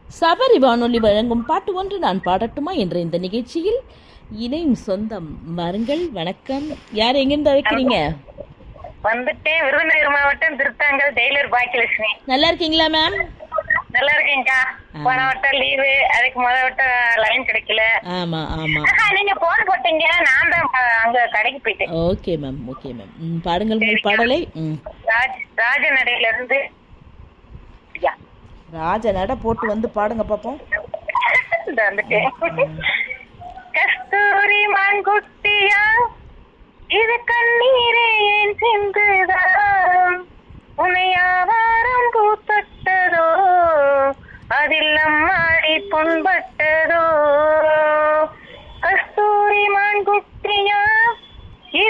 சபரி வானொலி வழங்கும் பாட்டு ஒன்று நான் பாடட்டுமா என்ற இந்த நிகழ்ச்சியில் இணையும் சொந்தம் மருங்கள் வணக்கம் யார் எங்கிருந்து அழைக்கிறீங்க வந்துட்டேன் விருதுநகர் மாவட்டம் திருத்தாங்கல் டெய்லர் பாக்கியலட்சுமி நல்லா இருக்கீங்களா மேம் நல்லா இருக்கேன்க்கா போன வட்டம் லீவு அதுக்கு முத வட்டம் லைன் கிடைக்கல ஆமா ஆமா ஆஹா, நீங்க போன் போட்டீங்க நான் தான் ப- அங்க கடைக்கு போயிட்டேன் ஓகே மேம் ஓகே மேம் ம், பாடுங்கள் உங்கள் பாடலை ம் ராஜ் ராஜநடையில இருந்து யா, ராஜ நட போட்டு வந்து பாடுங்க பார்ப்போம் இந்த வந்துட்டேன் கஸ்தூரி மான்குட்டியா இது கண்ணீரே ஏன்